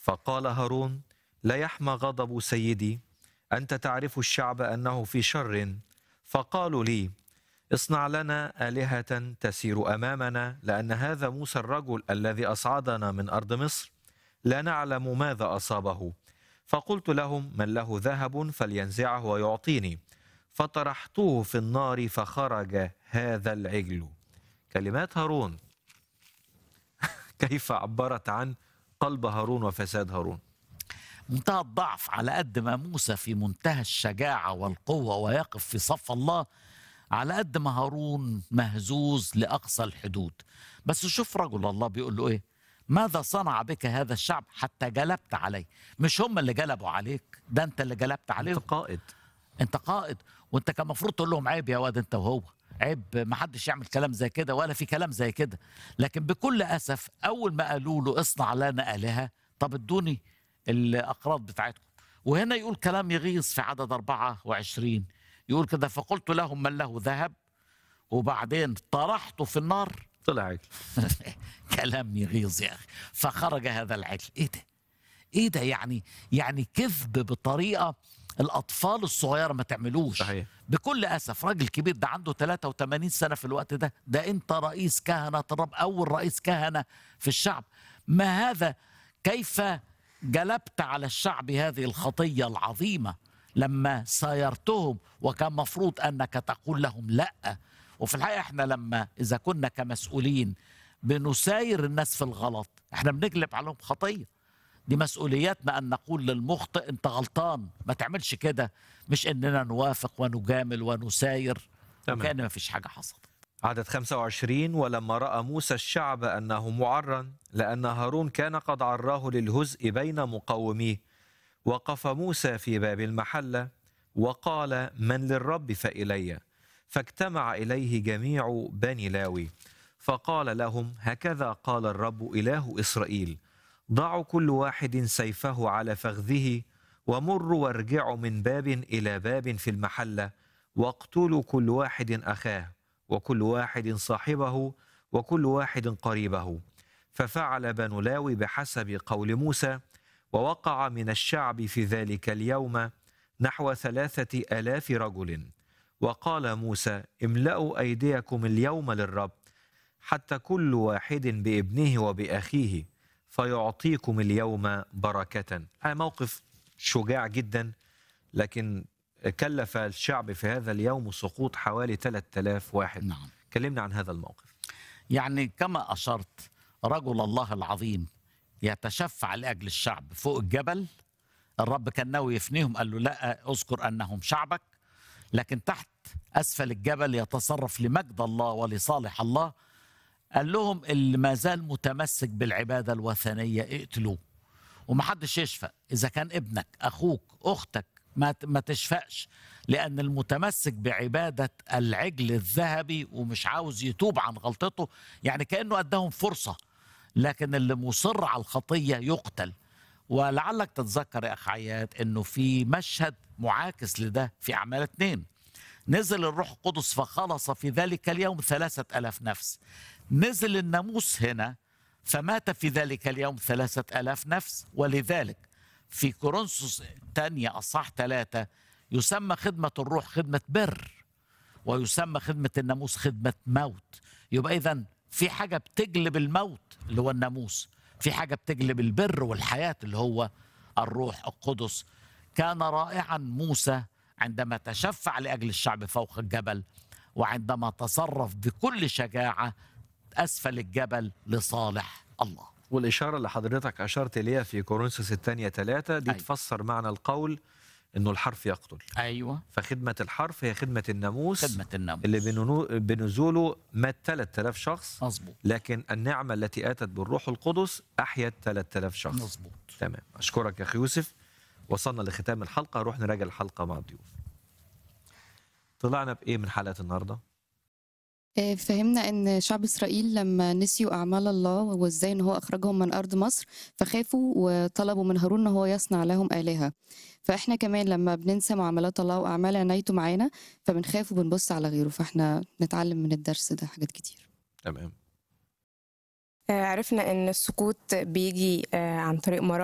فقال هارون لا يحمى غضب سيدي أنت تعرف الشعب أنه في شر فقالوا لي اصنع لنا آلهة تسير أمامنا لأن هذا موسى الرجل الذي أصعدنا من أرض مصر لا نعلم ماذا أصابه فقلت لهم من له ذهب فلينزعه ويعطيني فطرحته في النار فخرج هذا العجل كلمات هارون كيف عبرت عن قلب هارون وفساد هارون منتهى الضعف على قد ما موسى في منتهى الشجاعة والقوة ويقف في صف الله على قد ما هارون مهزوز لأقصى الحدود بس شوف رجل الله بيقول له إيه ماذا صنع بك هذا الشعب حتى جلبت عليه مش هم اللي جلبوا عليك ده أنت اللي جلبت عليهم أنت قائد انت قائد وانت كان المفروض تقول لهم عيب يا واد انت وهو عيب ما حدش يعمل كلام زي كده ولا في كلام زي كده لكن بكل اسف اول ما قالوا له اصنع لنا الهه طب ادوني الاقراض بتاعتكم وهنا يقول كلام يغيظ في عدد 24 يقول كده فقلت لهم من له ذهب وبعدين طرحته في النار طلع عجل كلام يغيظ يا اخي فخرج هذا العجل ايه ده ايه ده يعني يعني كذب بطريقه الاطفال الصغيره ما تعملوش صحيح بكل اسف راجل كبير ده عنده 83 سنه في الوقت ده ده انت رئيس كهنه الرب اول رئيس كهنه في الشعب ما هذا كيف جلبت على الشعب هذه الخطيه العظيمه لما سايرتهم وكان مفروض انك تقول لهم لا وفي الحقيقه احنا لما اذا كنا كمسؤولين بنساير الناس في الغلط احنا بنجلب عليهم خطيه دي مسؤوليتنا ان نقول للمخطئ انت غلطان ما تعملش كده مش اننا نوافق ونجامل ونساير تمام. وكأن ما فيش حاجه حصلت عدد 25 ولما رأى موسى الشعب أنه معرا لأن هارون كان قد عراه للهزء بين مقوميه وقف موسى في باب المحلة وقال من للرب فإلي فاجتمع إليه جميع بني لاوي فقال لهم هكذا قال الرب إله إسرائيل ضعوا كل واحد سيفه على فخذه ومروا وارجعوا من باب إلى باب في المحلة واقتلوا كل واحد أخاه وكل واحد صاحبه وكل واحد قريبه ففعل بنو لاوي بحسب قول موسى ووقع من الشعب في ذلك اليوم نحو ثلاثة آلاف رجل وقال موسى املأوا أيديكم اليوم للرب حتى كل واحد بابنه وبأخيه فيعطيكم اليوم بركة هذا موقف شجاع جدا لكن كلف الشعب في هذا اليوم سقوط حوالي 3000 واحد نعم كلمنا عن هذا الموقف يعني كما اشرت رجل الله العظيم يتشفع لاجل الشعب فوق الجبل الرب كان ناوي يفنيهم قال له لا اذكر انهم شعبك لكن تحت اسفل الجبل يتصرف لمجد الله ولصالح الله قال لهم اللي ما زال متمسك بالعباده الوثنيه اقتلوه ومحدش يشفق اذا كان ابنك اخوك اختك ما ما تشفقش لان المتمسك بعباده العجل الذهبي ومش عاوز يتوب عن غلطته يعني كانه اداهم فرصه لكن اللي مصر على الخطيه يقتل ولعلك تتذكر يا اخ عياد انه في مشهد معاكس لده في اعمال اتنين نزل الروح القدس فخلص في ذلك اليوم ثلاثة ألاف نفس نزل الناموس هنا فمات في ذلك اليوم ثلاثة ألاف نفس ولذلك في كورنثوس الثانية أصح ثلاثة يسمى خدمة الروح خدمة بر ويسمى خدمة الناموس خدمة موت يبقى إذا في حاجة بتجلب الموت اللي هو الناموس في حاجة بتجلب البر والحياة اللي هو الروح القدس كان رائعا موسى عندما تشفع لأجل الشعب فوق الجبل وعندما تصرف بكل شجاعة أسفل الجبل لصالح الله والإشارة اللي حضرتك أشرت إليها في كورنثوس الثانية ثلاثة دي أيوة. تفسر معنى القول إنه الحرف يقتل أيوة فخدمة الحرف هي خدمة الناموس خدمة الناموس اللي بننو- بنزوله مات 3000 شخص مظبوط لكن النعمة التي آتت بالروح القدس أحيت 3000 شخص مظبوط تمام أشكرك يا أخي يوسف وصلنا لختام الحلقة نروح نراجع الحلقة مع الضيوف طلعنا بإيه من حلقة النهاردة؟ آه، فهمنا ان شعب اسرائيل لما نسيوا اعمال الله وازاي ان هو اخرجهم من ارض مصر فخافوا وطلبوا من هارون ان هو يصنع لهم الهه فاحنا كمان لما بننسى معاملات الله واعمال عنايته معانا فبنخاف وبنبص على غيره فاحنا نتعلم من الدرس ده حاجات كتير تمام آه، عرفنا ان السقوط بيجي آه، عن طريق مراحل